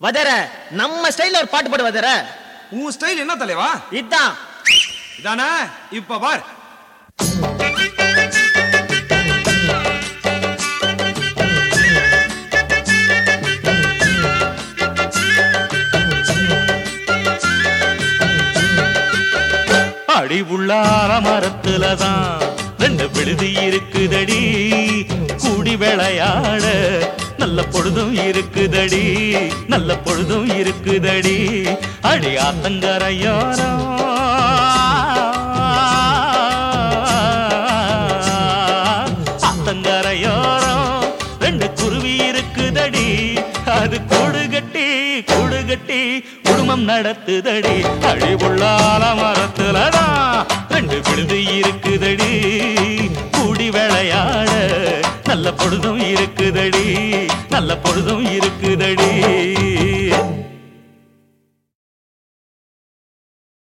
வதர நம்ம ஸ்டைல்ல ஒரு பாட்டு பாடு வதர உன் ஸ்டைல் என்ன தலைவா இதான் இதானே இப்ப பார் அடி உள்ளார மரத்துலதான் ரெண்டு விழுதி இருக்குதடி கூடி விளையாட நல்ல பொழுதும் இருக்குதடி நல்ல பொழுதும் இருக்குதடி அடி ஆத்தங்கரையோரம் ஆத்தங்கரையோரம் ரெண்டு குருவி இருக்குதடி அது கூடு கட்டி கூடு கட்டி குடும்பம் நடத்துதடி அடி உள்ளால மரத்துலதான் ரெண்டு விழுது இருக்குதடி கூடி விளையாட நல்ல பொழுதும் இருக்குதடி நல்ல பொழுதும் இருக்குதடி